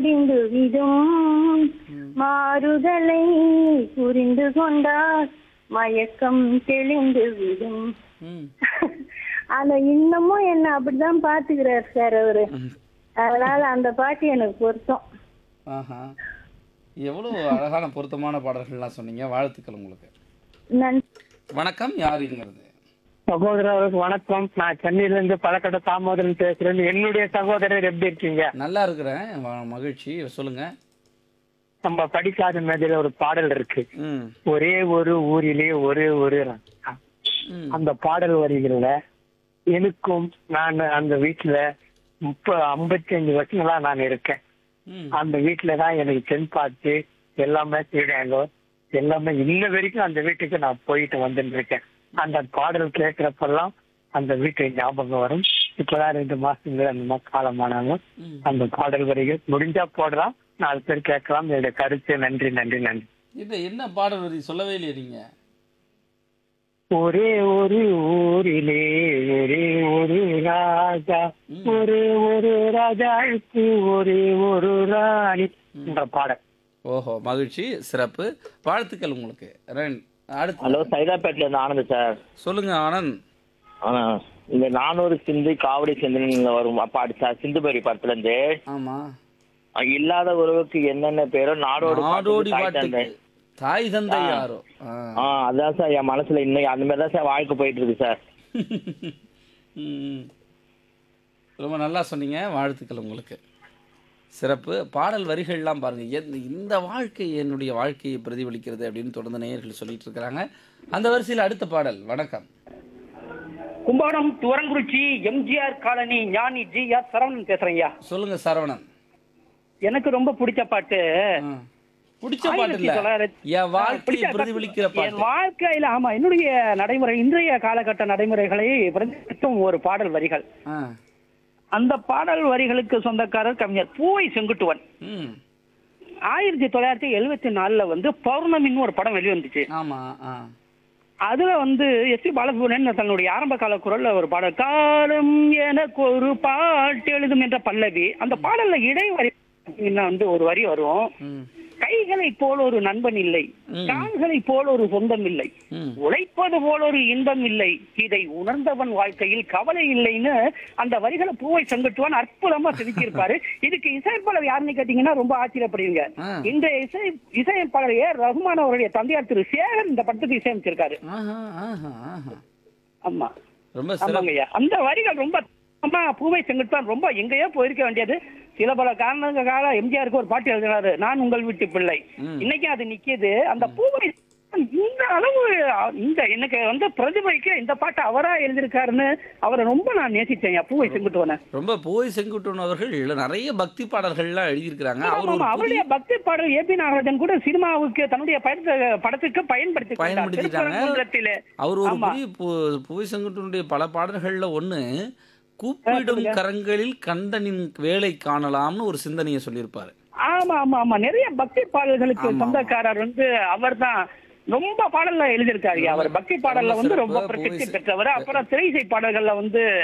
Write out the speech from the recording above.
முடிந்து விடும் மாறுதலை புரிந்து கொண்டால் மயக்கம் தெளிந்து விடும் ம் ஆனா இன்னமும் என்ன அப்படிதான் பாத்துக்கிறார் சார் அவரு ம். அதனால அந்த பாட்டு எனக்கு பொருத்தம் ஆஹா எவ்வளோ அழகான பொருத்தமான பாடல்கள்லாம் சொன்னீங்க வாழ்த்துக்கள் உங்களுக்கு நன்றி வணக்கம் யாருங்கிறது சகோதரருக்கு வணக்கம் நான் சென்னையில இருந்து பழக்கட்ட தாமோதரன் பேசுறேன் என்னுடைய சகோதரர் எப்படி இருக்கீங்க நல்லா இருக்கிறேன் வ- மகிழ்ச்சி சொல்லுங்க நம்ம படிக்காத மேதையில ஒரு பாடல் இருக்கு ம் ஒரே ஒரு ஊரிலே ஒரே ஒரு ராஜா. ம் அந்த பாடல் வரிகள்ல எனக்கும் நான் அந்த வீட்டுல முப்ப ஐம்பத்தி அஞ்சு வருஷங்களா நான் இருக்கேன் ம் அந்த வீட்டுல தான் எனக்கு தென் பார்த்து எல்லாமே செய்றாங்க எல்லாமே இன்ன வரைக்கும் அந்த வீட்டுக்கு நான் போயிட்டு வந்துட்டு இருக்கேன் அந்த பாடல் கேட்கிறப்பெல்லாம் அந்த வீட்டு ஞாபகம் வரும் இப்பதான் ரெண்டு மாசத்துல அந்த மாதிரி காலமானாங்க ம். அந்த பாடல் வரிகள் முடிஞ்சா போடலாம் நாலு பேர் கேட்கலாம் என்னுடைய கருத்து நன்றி நன்றி நன்றி இது என்ன பாடல் வரி சொல்லவே இல்லையே நீங்க ஒரே ஒரு ஊரிலே ஒரே ஒரு ராஜா ம். ஒரே ஒரு ராஜாவுக்கு ஒரே ஒரு ராணி என்ற பாடல் ஓஹோ மகிழ்ச்சி சிறப்பு வாழ்த்துக்கள் உங்களுக்கு ரெண்டு அடுத்து ஹலோ சைதாப்பேட்ல இருந்து ஆனந்த் சார் சொல்லுங்க ஆனந்த் ஆனா இந்த நானூறு சிந்து காவடி சிந்துன்னு வரும் பாட்டு சார் சிந்துபேரி படத்துல இருந்து ஆமா அஹ் இல்லாத உறவுக்கு என்னென்ன பேரோ நாடோடி நாடோடி பாட்டுக்கு தாய் தந்தை. பாட்டுக்கு தாய் தந்தை யாரோ ஆ. ஆ அதான் சார் என் மனசுல இன்னும் அந்த மாதிரி தான் சார் வாழ்க்கை போயிட்டு இருக்கு சார் ம். ரொம்ப நல்லா சொன்னீங்க வாழ்த்துக்கள் உங்களுக்கு சிறப்பு பாடல் வரிகள்லாம் பாருங்க எந்த- இந்த வாழ்க்கை என்னுடைய வாழ்க்கையை பிரதிபலிக்கிறது அப்படின்னு தொடர்ந்து நேயர்கள் சொல்லிட்டு இருக்கிறாங்க அந்த வரிசையில் அடுத்த பாடல் வணக்கம் Kumbakonam Thuvarankurichi MGR colony Gnani G R Saravanan பேசுறேன்யா சொல்லுங்க சரவணன் எனக்கு ரொம்ப பிடிச்ச பாட்டு ஆ. பிடிச்ச பாட்டு ஆயிரத்தி இல்ல தொள்ளாயிரத்தி- என் வாழ்க்கையை பிடிச்ச பாட்டு. பிரதிபலிக்கிற என் பாட்டு வாழ்க்கையில ஆமா என்னுடைய நடைமுறை இன்றைய காலகட்ட நடைமுறைகளை பிரதிபலிக்கும் ஒரு பாடல் வரிகள் ஆ. அந்த பாடல் வரிகளுக்கு சொந்தக்காரர் கவிஞர் பூவை செங்குட்டுவன் ம் ஆயிரத்தி தொள்ளாயிரத்தி எழுவத்தி நாலுல வந்து பௌர்ணமின்னு ஒரு படம் வெளிவந்துச்சு ஆமா ஆ அதுல வந்து எஸ் பி பாலசுப்ரமணியன் தன்னுடைய ஆரம்ப கால குரல்ல ஒரு பாடல் காலம் எனக்கு ஒரு பாட்டு எழுதும் என்ற பல்லவி அந்த பாடல்ல இடைவரி பார்த்தீங்கன்னா வந்து ஒரு வரி வரும் ம் கைகளை போல் ஒரு நண்பன் இல்லை ம். கால்களை போல் ஒரு சொந்தம் இல்லை ம் உழைப்பது போல் ஒரு இன்பம் இல்லை இதை உணர்ந்தவன் வாழ்க்கையில் கவலை இல்லைன்னு அந்த வரிகளை பூவை செங்கட்டுவான் அற்புதமா செதுக்கியிருப்பாரு இதுக்கு இசையமைப்பாளர் யாருன்னு கேட்டீங்கன்னா ரொம்ப ஆச்சரியப்படுவீங்க ஆ. இந்த இசை இசையமைப்பாளர் ஏ ரகுமான் அவருடைய தந்தையார் திரு சேகர் இந்த படத்துக்கு இசையமைச்சிருக்காரு ஆஹா ஆஹா ஆஹா ஆமா ரொம்ப சிறப்பு ஆமாங்கய்யா அந்த வரிகள் ரொம்ப அம்மா பூவை செங்குட்டுவான் ரொம்ப எங்கேயோ போயிருக்க வேண்டியது சில பல காரணங்களுக்காக எம்ஜிஆருக்கு ஒரு பாட்டு எழுதினாரு நான் உங்கள் வீட்டு பிள்ளை ம். இன்னைக்கு அது நிக்கிது அந்த பூவை இந்த அளவு அ- இந்த எனக்கு வந்து பிரதிபலிக்க இந்த பாட்டு அவரா எழுதியிருக்காருன்னு அவரை ரொம்ப நான் நேசிச்சேன் பூவை செங்குட்டுவன ரொம்ப போய் செங்குட்டுவன் அவர்கள் நிறைய பக்தி பாடல்கள்லாம் எழுதியிருக்கிறாங்க அவர் ஒரு புதிய அவருடைய பக்தி பாடல் ஏபி நாகராஜன் கூட சினிமாவுக்கு தன்னுடைய பயண- படத்துக்கு பயன்படுத்தி கொண்டார். பயன்படுத்திட்டாங்க. திருப்பரங்குன்றத்திலே. அவர் ஒரு ஆமா. புதிய பு- புவி செங்குட்டுவனுடைய பல பாடல்கள்ல ஒண்ணு கூப்பிடும் கரங்களில் கண்டனின் வேலை காணலாம்னு ஒரு சிந்தனையை சொல்லியிருப்பாரு ஆமா ஆமா ஆமா நிறைய பக்தி பாடல்களுக்கு ஆமா, சொந்தக்காரர் வந்து அவர்தான் ரொம்ப பாடல்ல எழுதியிருக்காரு அவர் பக்தி பாடல்ல வந்து ரொம்ப சிறப்பு, பிரசித்தி பூவை- பெற்றவர் அப்புறம் திரைசை பாடல்கள்ல வந்து